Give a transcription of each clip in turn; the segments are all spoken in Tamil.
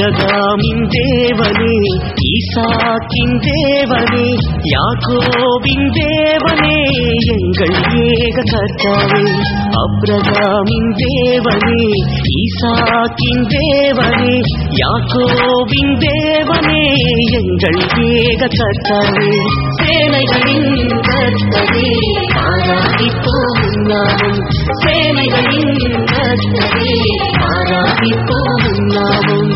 அப்ரகாமின் தேவனே ஈசாக்கின் தேவனே யாக்கோபின் தேவனே எங்கள் ஏக கர்த்தாவே அப்ரகாமின் தேவனே ஈசாக்கின் தேவனே யாக்கோபின் தேவனே எங்கள் ஏக கர்த்தாவே சேனைகளின் கர்த்தரே ஆராதிப்போம் நாமும் சேனைகளின் கர்த்தரே ஆராதிப்போம் நாமும்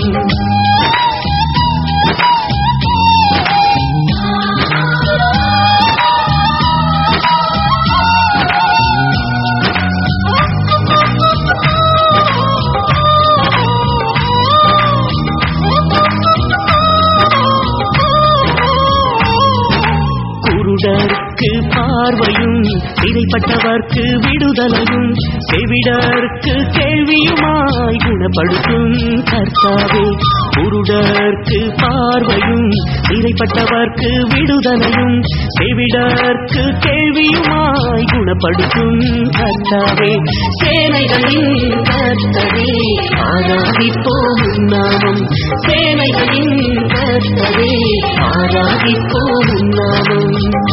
குருடருக்கு பார்வையும் சிறைப்பட்டவர்க்கு விடுதலையும் செவிடருக்கு கேள்வியுமாய் குணப்படுத்தும் கர்த்தாவே குருடருக்கு பார்வையும் சிறைப்பட்டவர்க்கு விடுதலையும் செவிடருக்கு கேள்வியுமாய் குணப்படுத்தும் கர்த்தாவே சேனைகளின் கர்த்தரே ஆராதிப்போம் நாமம் சேனைகளின் கர்த்தரே ஆராதிப்போம் நாமம்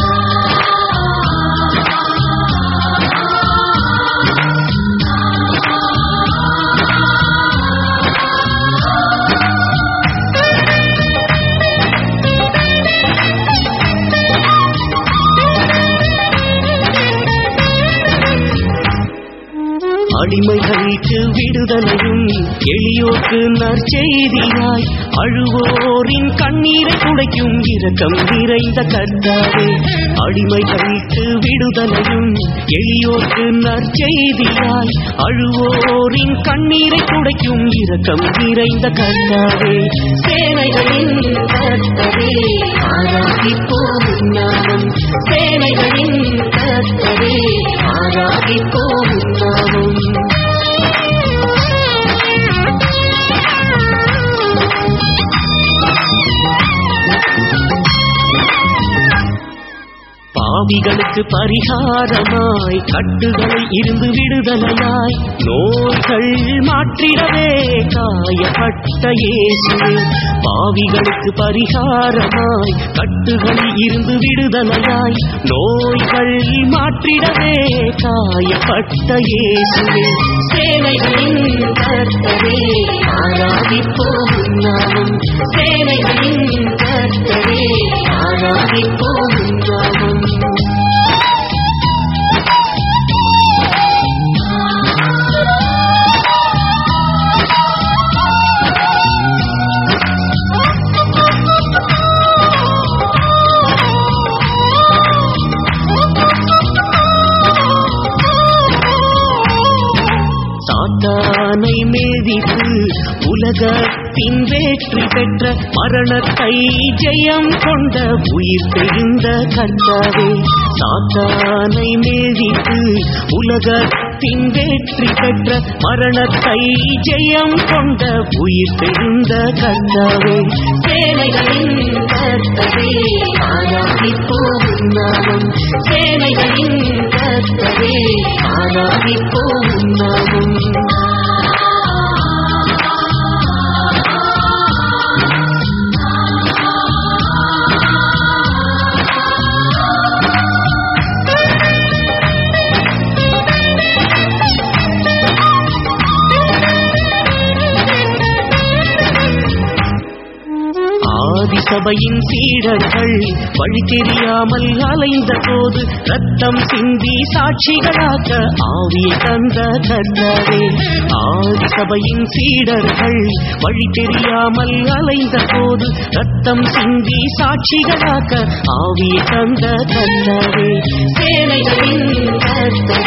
அடிமைகளுக்கு விடுதலையும் எளியோர்க்கு நற்செய்தியாய் அழுவோரின் கண்ணீரை துடைக்கும் இரக்கம் நிறைந்த கர்த்தாவே அடிமைகளுக்கு விடுதலையும் எளியோர்க்கு நற்செய்தியாய் அழுவோரின் கண்ணீரை துடைக்கும் இரக்கம் நிறைந்த கர்த்தாவே சேனைகளின் கர்த்தரே ஆராதிப்போம் நாமம் சேனைகளின் கர்த்தரே ஆராதிப்போம் நாமம் பாவிகளுக்கு பரிகாரமாய் கட்டுகளை இருந்து விடுதலையாய் நோய்கள் மாற்றிடவே காயப்பட்ட இயேசுவே பாவிகளுக்கு பரிகாரமாய் கட்டுகளில் இருந்து விடுதலையாய் நோய்கள் மாற்றிடவே காயப்பட்ட இயேசுவே சேனைகளின் கர்த்தரே ஆராதிப்போம் நாமும் சேனைகளின் கர்த்தரே ஆராதிப்போம் நாமும் சாத்தானை மேதித்து உலகத்தின் வெற்றி பெற்ற மரணத்தை ஜெயம் கொண்ட உயிர் தெழுந்த கர்த்தாவே சாத்தானை மேதித்து உலகத்தின் வெற்றி பெற்ற மரணத்தை ஜெயம் கொண்ட உயிர் தெழுந்த கர்த்தாவே சேனைகளின் கர்த்தரே ஆராதிப்போம் நாமம் சேனைகளின் கர்த்தரே ஆராதிப்போம் நாமம் ஆதிசபையின் சீடர்கள் வழி தெரியாமல் அலைந்த போது ரத்தம் சிந்தி சாட்சிகளாக ஆவியை தந்த கர்த்தாவே ஆதிசபையின் சீடர்கள் வழி தெரியாமல் அலைந்த போது ரத்தம் சிந்தி சாட்சிகளாக ஆவியை தந்த கர்த்தாவே சேனைகளின் கர்த்தரே